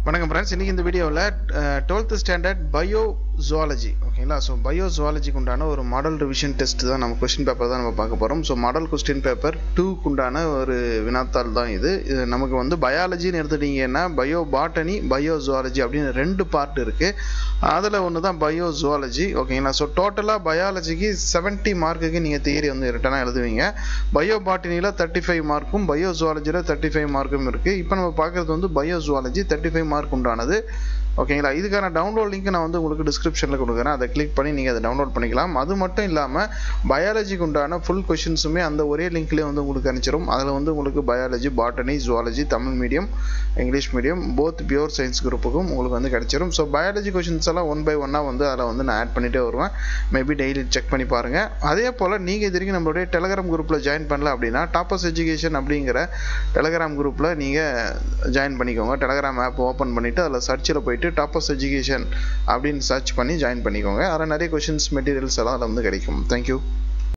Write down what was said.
வணக்கம் ஃப்ரெண்ட்ஸ் இன்றைக்கி இந்த வீடியோவில் டுவெல்த்து ஸ்டாண்டர்ட் பயோ ஜுவாலஜி ஓகேங்களா ஸோ பயோ ஜுவாலஜிக்கு உண்டான ஒரு மாடல் ரிவிஷன் டெஸ்ட் தான் நம்ம கொஸ்டின் பேப்பர் தான் நம்ம பார்க்க போகிறோம் ஸோ மாடல் கொஸ்டின் பேப்பர் டூக்கு உண்டான ஒரு வினாத்தாள் தான் இது இது நமக்கு வந்து பயாலஜின்னு எடுத்துட்டிங்கன்னா பயோ பாட்டனி பயோ ஜுவாலஜி அப்படின்னு ரெண்டு பார்ட் இருக்குது அதில் ஒன்று தான் பயோ ஜுவாலஜி ஓகேங்களா ஸோ டோட்டலாக பயாலஜிக்கு செவன்ட்டி மார்க்குக்கு நீங்கள் தியரி வந்து ரிட்டனாக எழுதுவீங்க பயோ பாட்டனியில் தேர்ட்டி ஃபைவ் மார்க்கும் பயோ ஜுவாலஜியில் தேர்ட்டி ஃபைவ் மார்க்கும் இருக்குது இப்போ நம்ம பார்க்குறது வந்து bio zoology thirty five mark உண்டானது ஓகேங்களா இதுக்கான டவுன்லோட் லிங்க் நான் வந்து உங்களுக்கு டிஸ்கிரிப்ஷனில் கொடுக்குறேன் அதை கிளிக் பண்ணி நீங்கள் அதை டவுன்லோட் பண்ணிக்கலாம் அது மட்டும் இல்லாமல் பயாலஜிக்கு உண்டான ஃபுல் கொஷின்ஸுமே அந்த ஒரே லிங்க்லேயே வந்து உங்களுக்கு அனுப்பிச்சிடும் அதில் வந்து உங்களுக்கு biology botany zoology Tamil medium English medium both pure science குரூப்புக்கும் உங்களுக்கு வந்து கிடச்சிரும் ஸோ பயாலஜி கொஷின்ஸ் எல்லாம் ஒன் பை ஒன்னாக வந்து அதில் வந்து நான் ஆட் பண்ணிகிட்டே வருவேன் மேபி டெய்லி செக் பண்ணி பாருங்கள் அதே போல் நீங்கள் இது வரைக்கும் நம்மளுடைய டெலகிராம் குரூப்பில் ஜாயின் பண்ணல அப்படின்னா டாப்பஸ் எஜுகேஷன் அப்படிங்கிற டெலகிராம் குரூப்பில் நீங்கள் ஜாயின் பண்ணிக்கோங்க டெலகிராம் ஆப் ஓப்பன் பண்ணிவிட்டு அதில் சர்ச்சில் போயிட்டு டாப்பஸ் எஜுகேஷன் அப்படின்னு சர்ச் பண்ணி ஜாயின் பண்ணிக்கோங்க அதில் நிறைய கொஷின்ஸ் மெட்டீரியல்ஸ் எல்லாம் அதில் வந்து கிடைக்கும் தேங்க்யூ